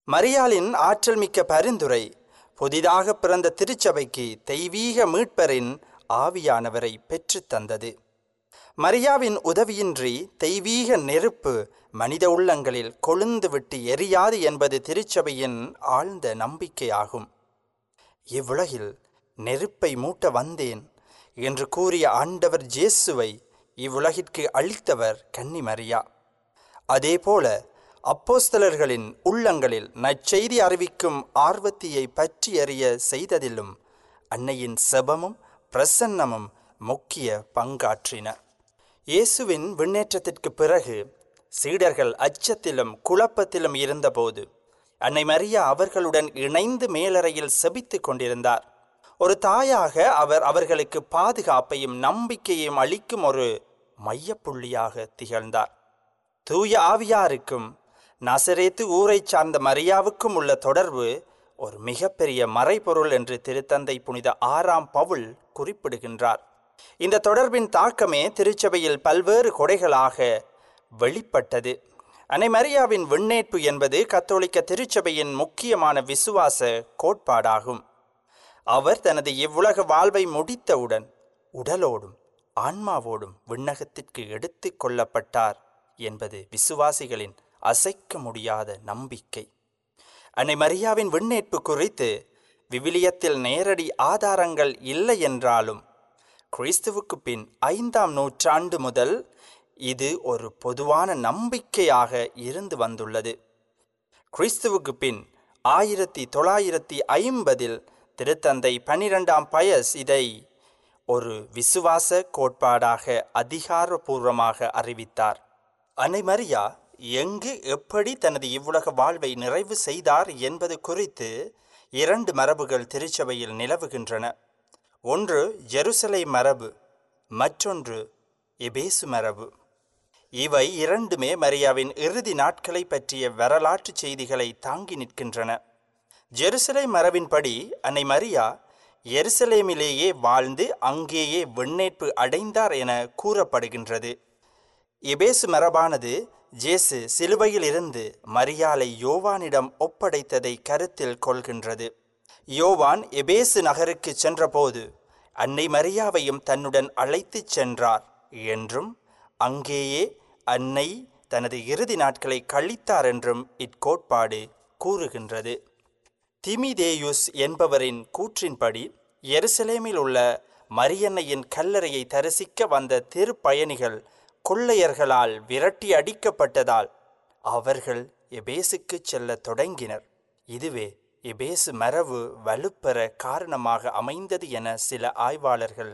மரியாளின் ஆற்றல் மிக்க பரிந்துரை புதிதாக பிறந்த திருச்சபைக்கு தெய்வீக மீட்பரின் ஆவியானவரை பெற்றுத் தந்தது மரியாவின் உதவியின்றி தெய்வீக நெருப்பு மனித உள்ளங்களில் கொழுந்து விட்டு எரியாது என்பது திருச்சபையின் ஆழ்ந்த நம்பிக்கையாகும் இவ்வுலகில் நெருப்பை மூட்ட வந்தேன் என்று கூறிய ஆண்டவர் ஜேசுவை இவ்வுலகிற்கு அளித்தவர் கன்னி மரியா அதேபோல அப்போஸ்தலர்களின் உள்ளங்களில் நற்செய்தி அறிவிக்கும் ஆர்வத்தியை பற்றி அறிய செய்ததிலும் அன்னையின் செபமும் பிரசன்னமும் முக்கிய பங்காற்றின இயேசுவின் விண்ணேற்றத்திற்கு பிறகு சீடர்கள் அச்சத்திலும் குழப்பத்திலும் இருந்தபோது அன்னை மரியா அவர்களுடன் இணைந்து மேலறையில் செபித்துக் கொண்டிருந்தார் ஒரு தாயாக அவர் அவர்களுக்கு பாதுகாப்பையும் நம்பிக்கையையும் அளிக்கும் ஒரு மையப்புள்ளியாக திகழ்ந்தார் தூய ஆவியாருக்கும் நசரேத்து ஊரைச் சார்ந்த மரியாவுக்கும் உள்ள தொடர்பு ஒரு மிகப்பெரிய மறைபொருள் என்று திருத்தந்தை புனித ஆறாம் பவுல் குறிப்பிடுகின்றார் இந்த தொடர்பின் தாக்கமே திருச்சபையில் பல்வேறு கொடைகளாக வெளிப்பட்டது அன்னை மரியாவின் விண்ணேற்பு என்பது கத்தோலிக்க திருச்சபையின் முக்கியமான விசுவாச கோட்பாடாகும் அவர் தனது இவ்வுலக வாழ்வை முடித்தவுடன் உடலோடும் ஆன்மாவோடும் விண்ணகத்திற்கு எடுத்து கொள்ளப்பட்டார் என்பது விசுவாசிகளின் அசைக்க முடியாத நம்பிக்கை அன்னை மரியாவின் விண்ணேற்பு குறித்து விவிலியத்தில் நேரடி ஆதாரங்கள் இல்லை என்றாலும் கிறிஸ்துவுக்கு பின் ஐந்தாம் நூற்றாண்டு முதல் இது ஒரு பொதுவான நம்பிக்கையாக இருந்து வந்துள்ளது கிறிஸ்துவுக்கு பின் ஆயிரத்தி தொள்ளாயிரத்தி ஐம்பதில் திருத்தந்தை பனிரெண்டாம் பயஸ் இதை ஒரு விசுவாச கோட்பாடாக அதிகாரபூர்வமாக அறிவித்தார் அன்னை மரியா எங்கு எப்படி தனது இவ்வுலக வாழ்வை நிறைவு செய்தார் என்பது குறித்து இரண்டு மரபுகள் திருச்சபையில் நிலவுகின்றன ஒன்று ஜெருசலை மரபு மற்றொன்று எபேசு மரபு இவை இரண்டுமே மரியாவின் இறுதி நாட்களை பற்றிய வரலாற்று செய்திகளை தாங்கி நிற்கின்றன ஜெருசலை மரபின்படி அன்னை மரியா எருசலேமிலேயே வாழ்ந்து அங்கேயே விண்ணேற்பு அடைந்தார் என கூறப்படுகின்றது எபேசு மரபானது ஜேசு சிலுவையில் இருந்து மரியாலை யோவானிடம் ஒப்படைத்ததை கருத்தில் கொள்கின்றது யோவான் எபேசு நகருக்கு சென்றபோது அன்னை மரியாவையும் தன்னுடன் அழைத்துச் சென்றார் என்றும் அங்கேயே அன்னை தனது இறுதி நாட்களை கழித்தார் என்றும் இக்கோட்பாடு கூறுகின்றது திமிதேயுஸ் என்பவரின் கூற்றின்படி எருசலேமில் உள்ள மரியன்னையின் கல்லறையை தரிசிக்க வந்த திருப்பயணிகள் கொள்ளையர்களால் விரட்டி அடிக்கப்பட்டதால் அவர்கள் எபேசுக்கு செல்ல தொடங்கினர் இதுவே எபேசு மரபு வலுப்பெற காரணமாக அமைந்தது என சில ஆய்வாளர்கள்